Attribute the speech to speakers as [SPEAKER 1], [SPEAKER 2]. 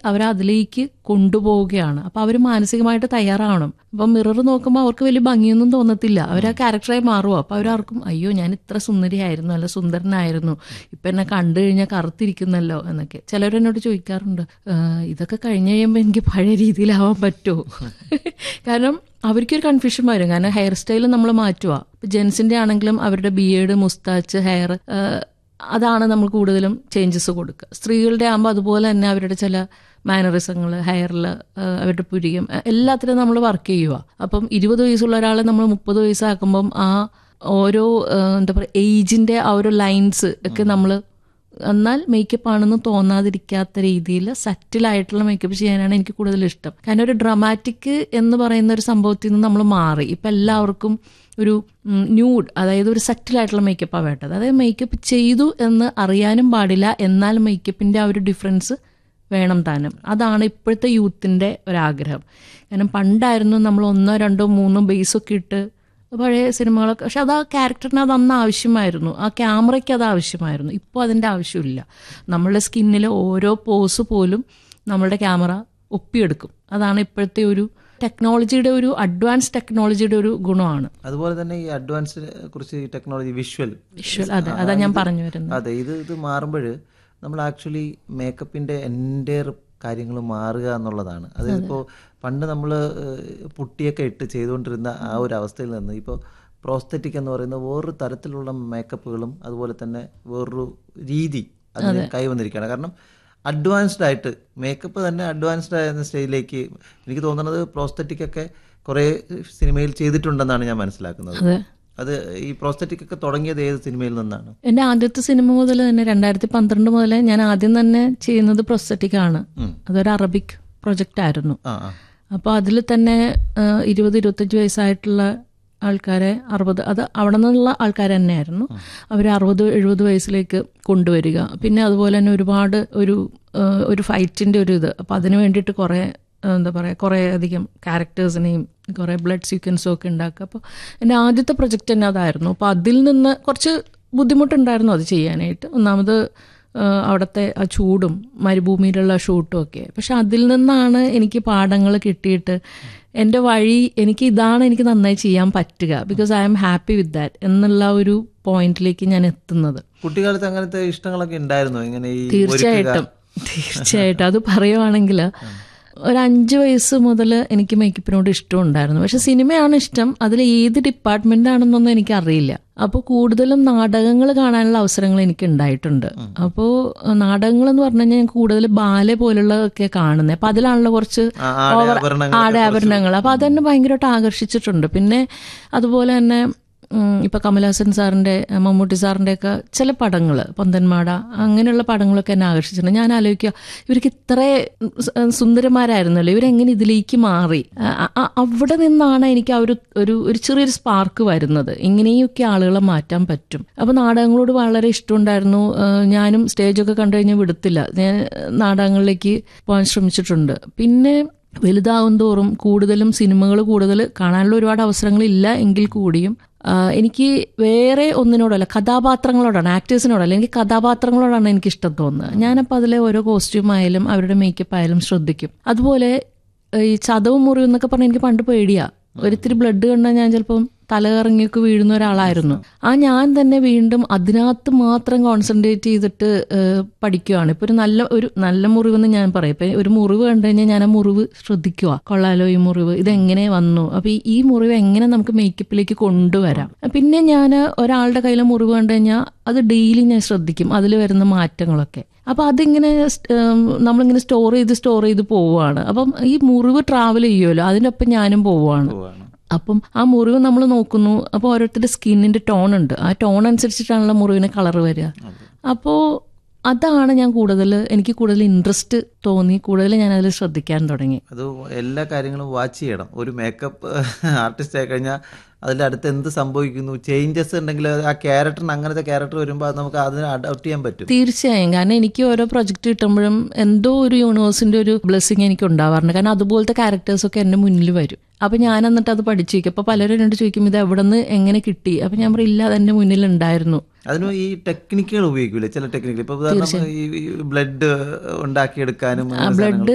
[SPEAKER 1] അവരെ അതിലേക്ക് കൊണ്ടുപോവുകയാണ് അപ്പോൾ അവർ മാനസികമായിട്ട് തയ്യാറാവണം അപ്പം മിറർ നോക്കുമ്പോൾ അവർക്ക് വലിയ ഭംഗിയൊന്നും തോന്നത്തില്ല അവർ ആ ക്യാരക്ടറായി മാറുമോ അപ്പോൾ അവരാർക്കും അയ്യോ ഞാൻ ഇത്ര സുന്ദരിയായിരുന്നു അല്ല സുന്ദരനായിരുന്നു ഇപ്പം എന്നെ കണ്ടു കഴിഞ്ഞാൽ കറുത്തിരിക്കുന്നല്ലോ എന്നൊക്കെ ചിലരെന്നോട് ചോദിക്കാറുണ്ട് "ആ, ഇതൊക്കെ കഴിഞ്ഞ് കഴിയുമ്പോൾ എനിക്ക് പഴയ രീതിയിലാവാൻ പറ്റുമോ കാരണം അവർക്കൊരു കൺഫ്യൂഷൻ വരും കാരണം ഹെയർ സ്റ്റൈൽ നമ്മൾ മാറ്റുക ഇപ്പം ജെൻസിൻ്റെ ആണെങ്കിലും അവരുടെ ബിയേഡ് മുസ്താച്ച് ഹെയർ അതാണ് നമ്മൾ കൂടുതലും ചേഞ്ചസ് കൊടുക്കുക സ്ത്രീകളുടെ ആകുമ്പോൾ അതുപോലെ തന്നെ അവരുടെ ചില മാനറിസങ്ങൾ ഹെയറിൽ അവരുടെ പുരികം അഹ് എല്ലാത്തിനും നമ്മൾ വർക്ക് ചെയ്യുക അപ്പം ഇരുപത് വയസ്സുള്ള ഒരാളെ നമ്മൾ മുപ്പത് വയസ്സാക്കുമ്പം ആ ഓരോ ആഹ് എന്താ പറയുക ഏജിൻ്റെ ആ ഒരു ലൈൻസ് ഒക്കെ നമ്മൾ എന്നാൽ മേക്കപ്പ് ആണെന്ന് തോന്നാതിരിക്കാത്ത രീതിയിൽ സറ്റിലായിട്ടുള്ള മേക്കപ്പ് ചെയ്യാനാണ് എനിക്ക് കൂടുതൽ ഇഷ്ടം കാരണം ഒരു ഡ്രമാറ്റിക് എന്ന് പറയുന്ന ഒരു സംഭവത്തിൽ നിന്ന് നമ്മൾ മാറി ഇപ്പം എല്ലാവർക്കും ഒരു ന്യൂഡ് അതായത് ഒരു സറ്റിലായിട്ടുള്ള മേക്കപ്പാണ് വേണ്ടത് അതായത് മേക്കപ്പ് ചെയ്തു എന്ന് അറിയാനും പാടില്ല എന്നാൽ മേക്കപ്പിൻ്റെ ആ ഒരു ഡിഫറൻസ് വേണം താനും അതാണ് ഇപ്പോഴത്തെ യൂത്തിൻ്റെ ഒരാഗ്രഹം കാരണം പണ്ടായിരുന്നു നമ്മൾ ഒന്നോ രണ്ടോ മൂന്നോ ബേസൊക്കെ ഇട്ട് പഴയ സിനിമകളൊക്കെ പക്ഷെ അത് ആ ക്യാരക്ടറിന് അത് അന്ന് ആവശ്യമായിരുന്നു ആ ക്യാമറയ്ക്ക് അത് ആവശ്യമായിരുന്നു ഇപ്പോൾ അതിൻ്റെ ആവശ്യമില്ല നമ്മളുടെ സ്കിന്നിലെ ഓരോ പോസ് പോലും നമ്മളുടെ ക്യാമറ ഒപ്പിയെടുക്കും അതാണ് ഇപ്പോഴത്തെ ഒരു ടെക്നോളജിയുടെ ഒരു അഡ്വാൻസ് ടെക്നോളജിയുടെ ഒരു ഗുണമാണ്
[SPEAKER 2] അതുപോലെ തന്നെ ഈ അഡ്വാൻസ് കുറിച്ച് ഈ ടെക്നോളജി വിഷ്വൽ
[SPEAKER 1] വിഷ്വൽ അതെ അതാ ഞാൻ പറഞ്ഞു വരുന്നത്
[SPEAKER 2] അതെ ഇത് ഇത് മാറുമ്പോൾ നമ്മൾ ആക്ച്വലി മേക്കപ്പിന്റെ എൻ്റെ കാര്യങ്ങൾ മാറുക എന്നുള്ളതാണ് അതിപ്പോൾ പണ്ട് നമ്മൾ പുട്ടിയൊക്കെ ഇട്ട് ചെയ്തുകൊണ്ടിരുന്ന ആ ഒരു അവസ്ഥയിൽ നിന്ന് ഇപ്പോൾ പ്രോസ്തറ്റിക് എന്ന് പറയുന്ന വേറൊരു തരത്തിലുള്ള മേക്കപ്പുകളും അതുപോലെ തന്നെ വേറൊരു രീതി അതിന് കൈവന്നിരിക്കുകയാണ് കാരണം അഡ്വാൻസ്ഡ് ആയിട്ട് മേക്കപ്പ് തന്നെ അഡ്വാൻസ്ഡ് ആയ സ്റ്റേജിലേക്ക് എനിക്ക് തോന്നുന്നത് പ്രോസ്തറ്റിക് ഒക്കെ കുറേ സിനിമയിൽ ചെയ്തിട്ടുണ്ടെന്നാണ് ഞാൻ മനസ്സിലാക്കുന്നത്
[SPEAKER 1] അതെ
[SPEAKER 2] അത് ഈ പ്രോസ്തറ്റിക് ഒക്കെ തുടങ്ങിയത് ഏത് സിനിമയിൽ നിന്നാണ്
[SPEAKER 1] എൻ്റെ ആദ്യത്തെ സിനിമ മുതൽ തന്നെ രണ്ടായിരത്തി പന്ത്രണ്ട് മുതൽ ഞാൻ ആദ്യം തന്നെ ചെയ്യുന്നത് പ്രൊസ്തറ്റിക് ആണ് അതൊരു അറബിക് പ്രൊജക്റ്റ് ആയിരുന്നു
[SPEAKER 2] ആ ആ
[SPEAKER 1] അപ്പോൾ അതിൽ തന്നെ ആ, ഇരുപത് ഇരുപത്തഞ്ച് വയസ്സായിട്ടുള്ള ആൾക്കാരെ അറുപത് അത് അവിടെ നിന്നുള്ള ആൾക്കാർ തന്നെയായിരുന്നു അവർ അറുപത് എഴുപത് വയസ്സിലേക്ക് കൊണ്ടുവരിക പിന്നെ അതുപോലെ തന്നെ ഒരുപാട് ഒരു ആ, ഒരു ഫൈറ്റിൻ്റെ ഒരു ഇത് അപ്പോൾ അതിന് വേണ്ടിയിട്ട് കുറേ ആ, എന്താ പറയുക കുറേ അധികം ക്യാരക്ടേഴ്സിനെയും കുറേ ബ്ലഡ് സീക്വൻസും ഒക്കെ ഉണ്ടാക്കുക അപ്പോൾ എൻ്റെ ആദ്യത്തെ പ്രൊജക്റ്റ് തന്നെ അതായിരുന്നു അപ്പോൾ അതിൽ നിന്ന് കുറച്ച് ബുദ്ധിമുട്ടുണ്ടായിരുന്നു അത് ചെയ്യാനായിട്ട് ഒന്നാമത് ആ, അവിടുത്തെ ആ ചൂടും മരുഭൂമിയിലുള്ള ഷൂട്ടും ഒക്കെ പക്ഷെ അതിൽ നിന്നാണ് എനിക്ക് പാഠങ്ങൾ കിട്ടിയിട്ട് എൻ്റെ വഴി എനിക്ക് ഇതാണ് എനിക്ക് നന്നായി ചെയ്യാൻ പറ്റുക because I am happy with that എന്നുള്ള ഒരു പോയിന്റിലേക്ക് ഞാൻ എത്തുന്നത്
[SPEAKER 2] കുട്ടിക്കാലത്ത് അങ്ങനത്തെ ഇഷ്ടങ്ങളൊക്കെ ഉണ്ടായിരുന്നു ഇങ്ങനെ ഈ
[SPEAKER 1] തീർച്ചയായിട്ടും തീർച്ചയായിട്ടും അത് പറയുവാണെങ്കിൽ ഒരു അഞ്ച് വയസ്സ് മുതൽ എനിക്ക് മേക്കപ്പിനോട് ഇഷ്ടം ഉണ്ടായിരുന്നു പക്ഷെ സിനിമയാണ് ഇഷ്ടം അതിൽ ഏത് ഡിപ്പാർട്ട്മെന്റ് ആണെന്നൊന്നും എനിക്ക് അറിയില്ല അപ്പോൾ കൂടുതലും നാടകങ്ങൾ കാണാനുള്ള അവസരങ്ങൾ എനിക്ക് ഉണ്ടായിട്ടുണ്ട് അപ്പോൾ നാടകങ്ങൾ എന്ന് പറഞ്ഞു കഴിഞ്ഞാൽ ഞാൻ കൂടുതൽ ബാലെ പോലുള്ളതൊക്കെ കാണുന്നത് അപ്പോൾ അതിലാണല്ലോ കുറച്ച്
[SPEAKER 2] ആ, ആടയാഭരണങ്ങളൊക്കെ
[SPEAKER 1] ആടയാഭരണങ്ങൾ അപ്പോൾ അതെന്നെ ഭയങ്കരമായിട്ട് ആകർഷിച്ചിട്ടുണ്ട് പിന്നെ അതുപോലെ തന്നെ ഉം, ഇപ്പൊ കമലഹാസൻ സാറിന്റെ അഹ് മമ്മൂട്ടി സാറിന്റെ ഒക്കെ ചില പടങ്ങൾ പൊന്തന്മാട അങ്ങനെയുള്ള പടങ്ങളൊക്കെ എന്നെ ആകർഷിച്ചിട്ടുണ്ട് ഞാൻ ആലോചിക്കുക ഇവർക്ക് ഇത്ര സുന്ദരന്മാരായിരുന്നല്ലോ ഇവരെങ്ങനെ ഇതിലേക്ക് മാറി അ- അ- അവിടെ നിന്നാണ് എനിക്ക് ആ ഒരു ഒരു ഒരു ചെറിയൊരു സ്പാർക്ക് വരുന്നത് ഇങ്ങനെയൊക്കെ ആളുകളെ മാറ്റാൻ പറ്റും അപ്പൊ നാടകങ്ങളോട് വളരെ ഇഷ്ടമുണ്ടായിരുന്നു ഏഹ് ഞാനും സ്റ്റേജൊക്കെ കണ്ടു കഴിഞ്ഞാൽ വിടത്തില്ല ഞാൻ നാടകങ്ങളിലേക്ക് പോകാൻ ശ്രമിച്ചിട്ടുണ്ട് പിന്നെ വലുതാവും തോറും കൂടുതലും സിനിമകൾ കൂടുതൽ കാണാനുള്ള ഒരുപാട് അവസരങ്ങളില്ല എങ്കിൽ കൂടിയും ആ, എനിക്ക് വേറെ ഒന്നിനോടല്ല കഥാപാത്രങ്ങളോടാണ് ആക്ടേഴ്സിനോടല്ല എനിക്ക് കഥാപാത്രങ്ങളോടാണ് എനിക്ക് ഇഷ്ടം തോന്നുന്നത് ഞാനപ്പോൾ അതിലെ ഓരോ കോസ്റ്റ്യൂം ആയാലും അവരുടെ മേക്കപ്പ് ആയാലും ശ്രദ്ധിക്കും അതുപോലെ ഈ ചതവും മുറിവും എന്നൊക്കെ പറഞ്ഞാൽ എനിക്ക് പണ്ട് പേടിയാ ഒരിത്തിരി ബ്ലഡ് കണ്ടാൽ ഞാൻ ചിലപ്പം തലകറങ്ങിയൊക്കെ വീഴുന്ന ഒരാളായിരുന്നു ആ ഞാൻ തന്നെ വീണ്ടും അതിനകത്ത് മാത്രം കോൺസെൻട്രേറ്റ് ചെയ്തിട്ട് ഏഹ്, പഠിക്കുകയാണ് ഇപ്പൊ ഒരു നല്ല ഒരു നല്ല മുറിവെന്ന് ഞാൻ പറയും ഇപ്പൊ ഒരു മുറിവ് കണ്ടു കഴിഞ്ഞാൽ ഞാൻ ആ മുറിവ് ശ്രദ്ധിക്കുക കൊള്ളാലോ ഈ മുറിവ് ഇതെങ്ങനെ വന്നു അപ്പൊ ഈ- ഈ മുറിവ് എങ്ങനെ നമുക്ക് മേക്കപ്പിലേക്ക് കൊണ്ടുവരാം പിന്നെ ഞാൻ ഒരാളുടെ കയ്യിലെ മുറിവ് കണ്ടു കഴിഞ്ഞാൽ അത് ഡെയിലി ഞാൻ ശ്രദ്ധിക്കും അതിൽ വരുന്ന മാറ്റങ്ങളൊക്കെ അപ്പൊ അതിങ്ങനെ സ്റ്റ്- ഉം, നമ്മളിങ്ങനെ സ്റ്റോർ ചെയ്ത് സ്റ്റോർ ചെയ്ത് പോവുകയാണ് അപ്പം ഈ മുറിവ് ട്രാവൽ ചെയ്യുമല്ലോ അതിനൊപ്പം ഞാനും പോവുകയാണ്
[SPEAKER 2] പോവാണ്.
[SPEAKER 1] അപ്പം ആ മുറിവ് നമ്മൾ നോക്കുന്നു അപ്പോൾ ഓരോരുത്തരുടെ സ്കിന്നിന്റെ ടോൺ ഉണ്ട് ആ ടോൺ അനുസരിച്ചിട്ടാണല്ലോ മുറിവിന് കളർ വരിക അപ്പോൾ അതാണ് ഞാൻ കൂടുതൽ എനിക്ക് കൂടുതൽ ഇൻട്രസ്റ്റ് തോന്നി കൂടുതൽ ഞാൻ അതിൽ ശ്രദ്ധിക്കാൻ തുടങ്ങി
[SPEAKER 2] അത് എല്ലാ കാര്യങ്ങളും വാച്ച് ചെയ്യണം ഒരു മേക്കപ്പ് ആർട്ടിസ്റ്റ് ആയി കഴിഞ്ഞാൽ അതിൻ്റെ അടുത്ത് എന്ത് സംഭവിക്കുന്നു ചേഞ്ചസ് ഉണ്ടെങ്കിൽ ആ ക്യാരക്ടറിന് അങ്ങനത്തെ ക്യാരക്ടർ വരുമ്പോൾ അത് നമുക്ക് അതിനെ അഡോപ്റ്റ് ചെയ്യാൻ പറ്റും
[SPEAKER 1] തീർച്ചയായും കാരണം എനിക്ക് ഓരോ പ്രൊജക്ട് കിട്ടുമ്പോഴും എന്തോ ഒരു യൂണിവേഴ്സിന്റെ ഒരു ബ്ലെസ്സിങ് എനിക്ക് ഉണ്ടാവാറുണ്ട് കാരണം അതുപോലത്തെ ക്യാരക്ടേഴ്സ് ഒക്കെ എൻ്റെ മുന്നിൽ വരും അപ്പൊ ഞാൻ എന്നിട്ട് അത് പഠിച്ചു വയ്ക്കും അപ്പൊ പലരും എന്നോട് ചോദിക്കും ഇത് എവിടെ നിന്ന് എങ്ങനെ കിട്ടി അപ്പൊ ഞാൻ പറയും ഇല്ല അത് എൻ്റെ മുന്നിൽ ഉണ്ടായിരുന്നു
[SPEAKER 2] അതിന് ഈ ടെക്നിക്കുകൾ ഉപയോഗിക്കൂലേ ചില ടെക്നിക്കുകൾ ഇപ്പൊ ഉദാഹരണം ഈ ബ്ലഡ് ഉണ്ടാക്കിയെടുക്കാനും അങ്ങനെ
[SPEAKER 1] ബ്ലഡ്
[SPEAKER 2] സാധനങ്ങൾ.